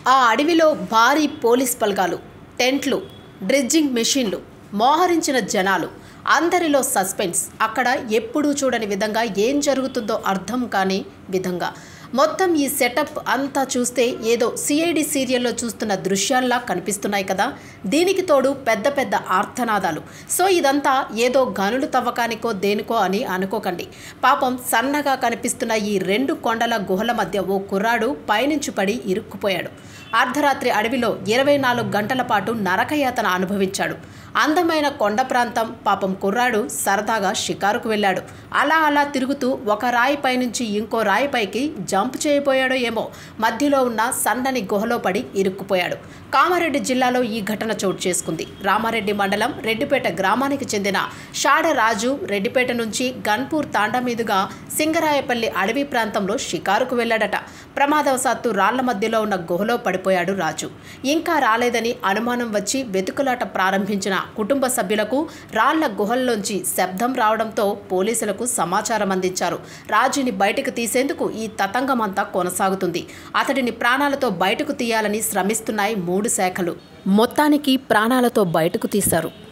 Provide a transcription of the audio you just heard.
ఆ అడవిలో భారీ పోలీస్ బలగాలు టెంట్లు డ్రెడ్జింగ్ మెషిన్లు మోహరించిన జనాలు అందరిలో సస్పెన్స్ అక్కడ ఎప్పుడూ చూడని విధంగా ఏం జరుగుతుందో అర్థం కాని విధంగా మొత్తం ఈ సెటప్ అంతా చూస్తే ఏదో సిఐడి సీరియల్లో చూస్తున్న దృశ్యాల్లా కనిపిస్తున్నాయి కదా దీనికి తోడు పెద్ద పెద్ద ఆర్తనాదాలు సో ఇదంతా ఏదో గనులు తవ్వకానికో దేనికో అని అనుకోకండి పాపం సన్నగా కనిపిస్తున్న ఈ రెండు కొండల గుహల మధ్య ఓ కుర్రాడు పైనుంచి పడి ఇరుక్కుపోయాడు అర్ధరాత్రి అడవిలో ఇరవై నాలుగు గంటల పాటు నరకయాతన అనుభవించాడు అందమైన కొండ ప్రాంతం పాపం కుర్రాడు సరదాగా షికారుకు వెళ్ళాడు అలా అలా తిరుగుతూ ఒక రాయిపై నుంచి ఇంకో రాయిపైకి జంప్ చేయబోయాడో ఏమో మధ్యలో ఉన్న సన్నని గుహలో పడి ఇరుక్కుపోయాడు కామారెడ్డి జిల్లాలో ఈ ఘటన చోటు చేసుకుంది రామారెడ్డి మండలం రెడ్డిపేట గ్రామానికి చెందిన షాడ రాజు రెడ్డిపేట నుంచి గన్పూర్ తాండా మీదుగా సింగరాయపల్లి అడవి ప్రాంతంలో షికారుకు వెళ్ళాడట ప్రమాదవశాత్తు రాళ్ల మధ్యలో ఉన్న గుహలో పడిపోయాడు రాజు ఇంకా రాలేదని అనుమానం వచ్చి వెతుకులాట ప్రారంభించిన కుటుంబ సభ్యులకు రాళ్ల గుహల్లోంచి శబ్దం రావడంతో పోలీసులకు సమాచారం అందించారు రాజుని బయటకు తీసేందుకు ఈ తతంగమంతా కొనసాగుతుంది అతడిని ప్రాణాలతో బయటకు తీయాలని శ్రమిస్తున్నాయి మూడు శాఖలు మొత్తానికి ప్రాణాలతో బయటకు తీశారు